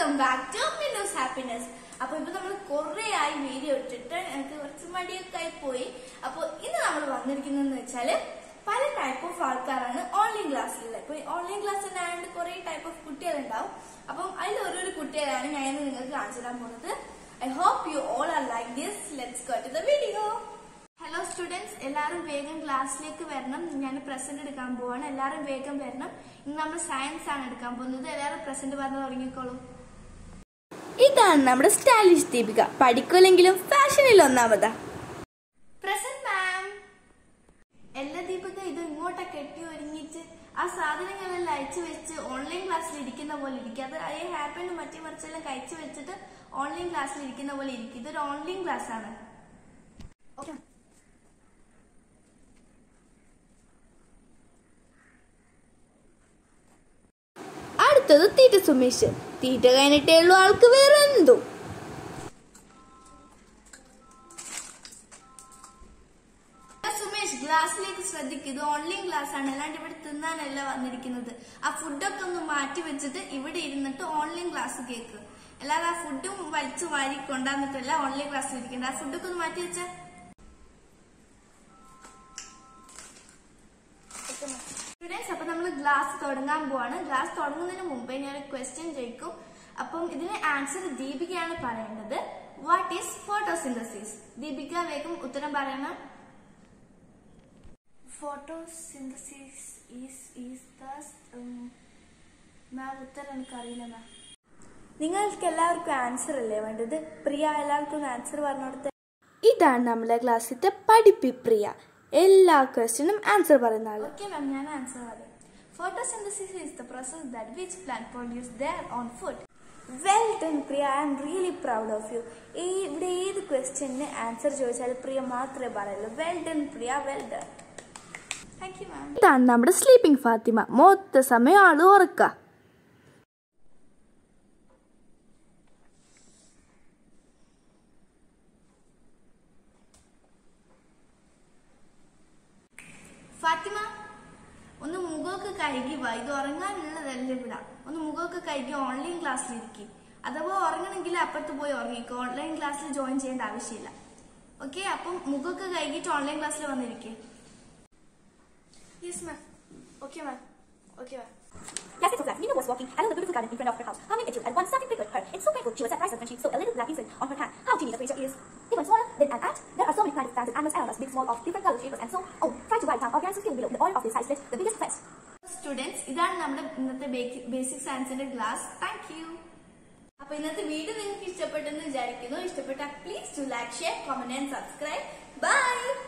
Welcome back to Minnus happiness അപ്പൊ ഇപ്പൊ നമ്മൾ കുറെ ആയി വീഡിയോ ഇട്ടിട്ട് എനിക്ക് കുറച്ച് മടിയൊക്കെ ആയി പോയി അപ്പൊ ഇന്ന് നമ്മൾ വന്നിരിക്കുന്നതെന്ന് വെച്ചാല് പല ടൈപ്പ് ഓഫ് ആൾക്കാരാണ് ഓൺലൈൻ ക്ലാസ്സിലുള്ളത് ഇപ്പൊ ഓൺലൈൻ ക്ലാസ് തന്നെ ആയതുകൊണ്ട് കുറെ ടൈപ്പ് ഓഫ് കുട്ടികളുണ്ടാവും അപ്പം അതിൽ ഓരോരോ കുട്ടികളാണ് ഞാൻ ഇന്ന് നിങ്ങൾക്ക് കാണിച്ചു തരാൻ പോകുന്നത് I hope you all are like this let's go to the video hello students എല്ലാവരും വേഗം ക്ലാസ്സിലേക്ക് വരണം ഞാൻ പ്രസന്റ് എടുക്കാൻ പോവാണ് എല്ലാവരും വേഗം വരണം ഇന്ന് നമ്മൾ സയൻസ് ആണ് എടുക്കാൻ പോകുന്നത് എല്ലാവരും പ്രസന്റ് പറഞ്ഞു തുടങ്ങിക്കോളൂ ഇതാണ് നമ്മുടെ സ്റ്റൈലിഷ് ദീപിക പഠിക്കൂലെങ്കിലും ഫാഷനിൽ ഒന്നാമതാ പ്രസന്റ് മാം എല്ലാ ദീപിക ഇത് ഇങ്ങോട്ടാ കെട്ടി ഒരുങ്ങിച്ച് ആ സാധനങ്ങളെല്ലാം അയച്ചു വെച്ച് ഓൺലൈൻ ക്ലാസ്സിൽ ഇരിക്കുന്ന പോലെ ഇരിക്കും അത് അയ്യ ഹാപ്പിനും മറ്റേ മറിച്ചെല്ലാം കഴിച്ചു വെച്ചിട്ട് ഓൺലൈൻ ക്ലാസ്സിൽ ഇരിക്കുന്ന പോലെ ഇരിക്കും ഇതൊരു ഓൺലൈൻ ക്ലാസ് ആണ് ഓക്കെ അടുത്തത് തീറ്റ സുമേഷ് തീറ്റ കഴിഞ്ഞിട്ടേ ഉള്ളൂ ആൾക്ക് വേറെ എന്തോ സുമേഷ് ഗ്ലാസ്സിലേക്ക് ശ്രദ്ധിക്കുക ഇത് ഓൺലൈൻ ക്ലാസ് ആണ് അല്ലാണ്ട് ഇവിടെ തിന്നാനല്ല വന്നിരിക്കുന്നത് ആ ഫുഡൊക്കെ ഒന്ന് മാറ്റി വെച്ചിട്ട് ഇവിടെ ഇരുന്നിട്ട് ഓൺലൈൻ ക്ലാസ് കേക്ക് അല്ലാതെ ആ ഫുഡും വലിച്ചു വാരി കൊണ്ടാന്നിട്ടല്ല ഓൺലൈൻ ക്ലാസ്സിൽ ഇരിക്കുന്നത് ആ ഫുഡൊക്കെ ഒന്ന് മാറ്റി വെച്ചാ സ്റ്റുഡൻസ് അപ്പൊ നമ്മൾ ക്ലാസ് തുടങ്ങാൻ പോവാണ് ക്ലാസ് തുടങ്ങുന്നതിന് മുമ്പേ ഞാൻ ഒരു ക്വസ്റ്റ്യൻ ചോദിക്കും അപ്പം ഇതിന് ആൻസർ ദീപികയാണ് പറയേണ്ടത് വാട്ട് ഈസ് ഫോട്ടോസിന്തസിസ് ദീപിക വേഗം ഉത്തരം പറയണം ഫോട്ടോസിന്തസിസ് ഈസ് ഈസ് മാം ഉത്തരം എനിക്കറിയില്ല മാം നിങ്ങൾക്ക് എല്ലാവർക്കും ആൻസർ അല്ലേ വേണ്ടത് പ്രിയ എല്ലാവർക്കും ആൻസർ പറഞ്ഞു കൊടുത്ത ഇതാണ് നമ്മളെ ക്ലാസ്സിന്റെ പഠിപ്പി പ്രിയ എല്ലാ ക്വസ്റ്റിനും ആൻസർ പറയുന്ന ആള് ഓക്കെ മാം ഞാൻ ആൻസർ പറയാം photosynthesis is the process that which plant produce their own food well done Priya I'm really proud of you ഈ ഇവിടെ ഏത് ക്വസ്റ്റ്യന് ആൻസർ ചോദിച്ചാൽ പ്രിയ മാത്രമേ പറയുള്ളൂ well done Priya well done thank you ma'am ഇതാണ് നമ്മുടെ സ്ലീപ്പിംഗ് ഫാത്തിമ മൊത്ത സമയം ആള് ഉറക്ക ഫാത്തിമ ഒന്ന് മുഖമൊക്കെ കഴുകി വാ ഇത് ഉറങ്ങാനുള്ളതല്ല ഇവിടെ ഒന്ന് മുഖമൊക്കെ കഴുകി ഓൺലൈൻ ക്ലാസ്സിൽ ഇരിക്കും അഥവാ ഉറങ്ങണമെങ്കിൽ അപ്പുറത്ത് പോയി ഉറങ്ങിക്കോ ഓൺലൈൻ ക്ലാസ്സിൽ ജോയിൻ ചെയ്യേണ്ട ആവശ്യമില്ല ഓക്കെ അപ്പം മുഖമൊക്കെ കഴുകിയിട്ട് ഓൺലൈൻ ക്ലാസ്സിൽ വന്നിരിക്കേ yes ma'am okay ma'am okay ma'am Yes, it's so black. Nina was walking along the beautiful garden in front of her house, humming a tune, and one suddenly triggered her. It's so painful. She was surprised when she saw a little black insect on her hand. How teeny the creature is. Even smaller than an ant. There are so many kinds of plants and animals around us, big, small, of different colors, shapes, and so on. Try to write down organic skill below. The oil of this high split, the biggest fest. Students ഇതാണ് നമ്മുടെ ഇന്നത്തെ basic സയൻസിന്റെ class thank you അപ്പൊ ഇന്നത്തെ video നിങ്ങൾക്ക് ഇഷ്ടപ്പെട്ടെന്ന് വിചാരിക്കുന്നു ഇഷ്ടപ്പെട്ട please to like share comment and subscribe by